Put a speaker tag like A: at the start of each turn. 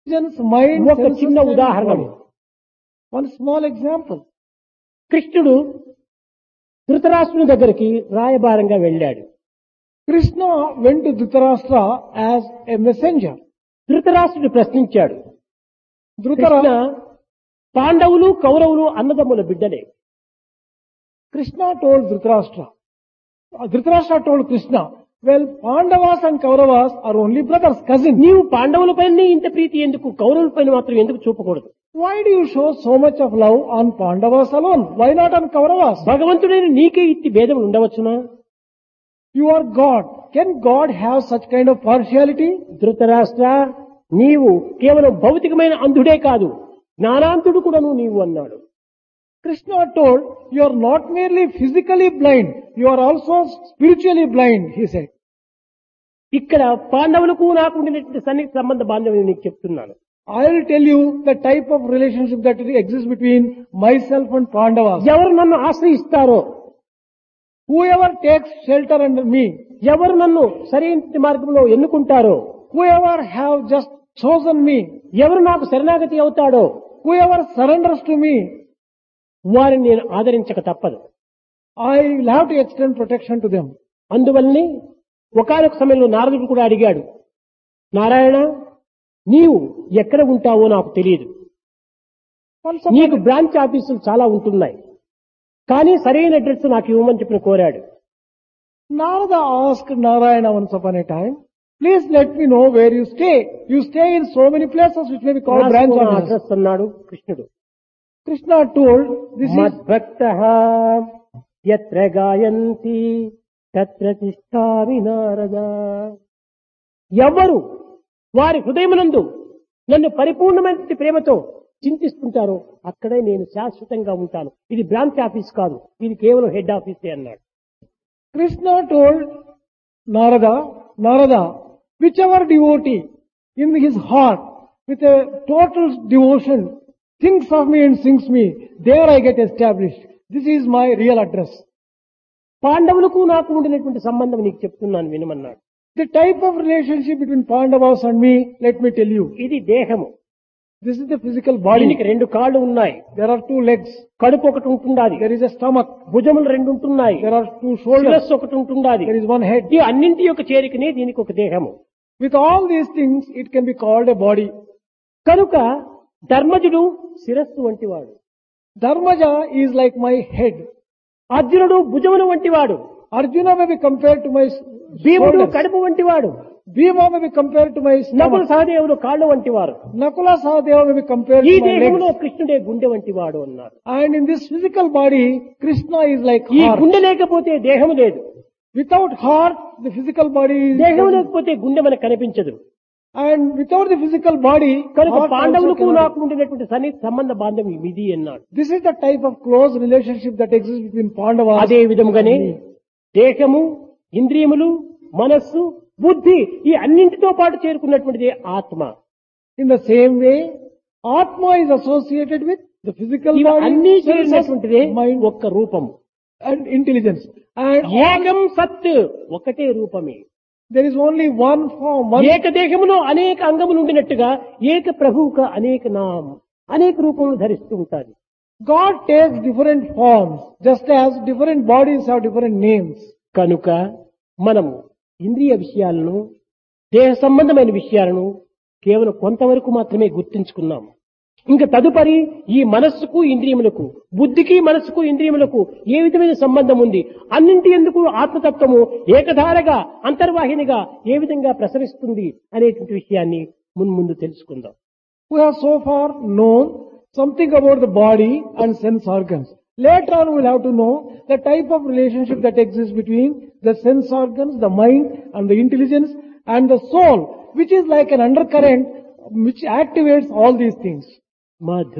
A: Christian's mind
B: ఒక
A: senses
B: చిన్న
A: and
B: ఉదాహరణ
A: body. One small example.
B: కృష్ణుడు ధృతరాష్ట్రుని దగ్గరికి రాయబారంగా వెళ్ళాడు
A: Krishna went to Dhritarashtra as a messenger.
B: ధృతరాష్ట్రుడు ప్రశ్నించాడు కృష్ణ
A: Dhritarashtra,
B: పాండవులు కౌరవులు అన్నదమ్ముల బిడ్డలే
A: Krishna told Dhritarashtra. Uh, Dhritarashtra told Krishna, well, Pandavas and Kauravas are only brothers, cousins.
B: నీవు పాండవులపైనే ఇంత ప్రీతి ఎందుకు కౌరవులపైన మాత్రం ఎందుకు చూపకూడదు
A: Why do you show so much of love on Pandavas alone? Why not on Kauravas?
B: భగవంతుడైన నీకే ఇట్టి భేదములు ఉండవచ్చునా
A: You are God. Can God have such kind of partiality?
B: Dhritarashtra నీవు కేవలం భౌతికమైన అంధుడే కాదు జ్ఞానాంతుడు కూడాను నీవు అన్నాడు
A: Krishna told, you are not merely physically blind, you are also spiritually blind, he said.
B: ఇక్కడ పాండవులకు నాకు ఉండినటువంటి సన్నిహిత సంబంధ బాంధవ్యం నీకు చెప్తున్నాను
A: I will tell you the type of relationship that exists between myself and Pandavas.
B: ఎవరు నన్ను ఆశ్రయిస్తారో
A: Whoever takes shelter under me,
B: ఎవరు నన్ను సరైన మార్గంలో ఎన్నుకుంటారో
A: whoever have just chosen me,
B: ఎవరు నాకు శరణాగతి అవుతాడో
A: whoever surrenders to me,
B: వారిని నేను ఆదరించక తప్పదు
A: I will have to extend protection to them.
B: అందువల్లనే ఒకనొక సమయంలో నారదుడు కూడా అడిగాడు నారాయణ నీవు ఎక్కడ ఉంటావో నాకు తెలియదు
A: Once
B: నీకు
A: upon,
B: బ్రాంచ్ ఆఫీసులు చాలా ఉంటున్నాయి కానీ సరైన అడ్రస్ నాకు ఇవ్వమని చెప్పిన కోరాడు
A: Narada asked Narayana once upon a time, please let me know where you stay. You stay in so many places which may be called branch offices.
B: Address అన్నాడు కృష్ణుడు
A: Krishna told, this is
B: మద్భక్త ఎత్ర గాయంతి తత్ర తిష్టామి నారద ఎవరు వారి హృదయమునందు నన్ను పరిపూర్ణమైన ప్రేమతో చింతిస్తుంటారో అక్కడే నేను శాశ్వతంగా ఉంటాను ఇది బ్రాంచ్ ఆఫీస్ కాదు ఇది కేవలం హెడ్ ఆఫీసే అన్నాడు
A: Krishna told Narada, Narada, whichever devotee in his heart with a total devotion thinks of me and sings me, there I get established. This is my real address.
B: పాండవులకు నాకు ఉండినటువంటి సంబంధం నీకు చెప్తున్నాను వినమన్నాడు
A: The type of relationship between Pandavas and me, let me tell you.
B: ఇది దేహము
A: This is the physical
B: దీనికి
A: body.
B: రెండు కాళ్ళు ఉన్నాయి
A: There are two legs.
B: కడుపు ఒకటి ఉంటుండాలి
A: There is a stomach.
B: భుజములు రెండు ఉంటున్నాయి
A: There are two shoulders.
B: శిరస్సు ఒకటి ఉంటుండాలి
A: There is one head.
B: ఈ అన్నింటి యొక్క చేరికనే దీనికి ఒక దేహము
A: With all these things, it can be called a body.
B: కనుక ధర్మజుడు శిరస్సు వంటివాడు
A: Dharmaja is like my head.
B: అర్జునుడు భుజములు వంటివాడు
A: Arjuna may be compared to my
B: భీముడు
A: shoulders.
B: కడుపు వంటివాడు
A: Bhima may be compared to my
B: Nakula
A: stomach.
B: సహదేవుడు కాళ్ళు వంటివారు
A: Nakula Sahadeva may be compared
B: ఈ
A: to my
B: దేహంలో
A: legs.
B: కృష్ణుడే గుండె వంటివాడు అన్నారు
A: And in this physical body, Krishna is like
B: ఈ
A: heart.
B: గుండె లేకపోతే దేహం లేదు
A: Without heart, the physical body
B: దేహం
A: is...
B: లేకపోతే గుండె మనకు కనిపించదు
A: And without the physical body,
B: కనుక
A: heart also
B: పాండవులకు
A: cannot-
B: నాకు ఉండినటువంటి సన్నిహిత సంబంధ బాంధవ్యం ఇది అన్నాడు
A: This is the type of close relationship that exists between Pandavas.
B: అదే విధముగానే దేహము ఇంద్రియములు మనస్సు బుద్ధి ఈ అన్నింటితో పాటు చేరుకున్నటువంటిది ఆత్మ
A: In the same way, Atma is associated with the physical
B: ఇవి
A: body,
B: అన్ని
A: senses,
B: చేరినటువంటిదే
A: mind,
B: ఒక్క రూపము
A: and intelligence. And all-
B: ఏకం సత్ ఒకటే రూపమే
A: there is only one form, one
B: ఏక దేహములో అనేక అంగములు ఉండినట్టుగా ఏక ప్రభువుక అనేక నామ అనేక రూపములు ధరిస్తూ ఉంటారు
A: God takes different forms, just as different bodies have different names.
B: కనుక మనము ఇంద్రియ విషయాలను దేహ సంబంధమైన విషయాలను కేవలం కొంతవరకు మాత్రమే గుర్తించుకున్నాం ఇంకా తదుపరి ఈ మనస్సుకు ఇంద్రియములకు బుద్ధికి మనస్సుకు ఇంద్రియములకు ఏ విధమైన సంబంధం ఉంది అన్నింటి ఎందుకు ఆత్మతత్వము ఏకధారగా అంతర్వాహినిగా ఏ విధంగా ప్రసరిస్తుంది అనేటువంటి విషయాన్ని మున్ముందు తెలుసుకుందాం
A: We have so far known something about the body and sense organs. Later on we'll have to know the type of relationship that exists between the sense organs, the mind and the intelligence and the soul, which is like an undercurrent which activates all these things.
B: Madhu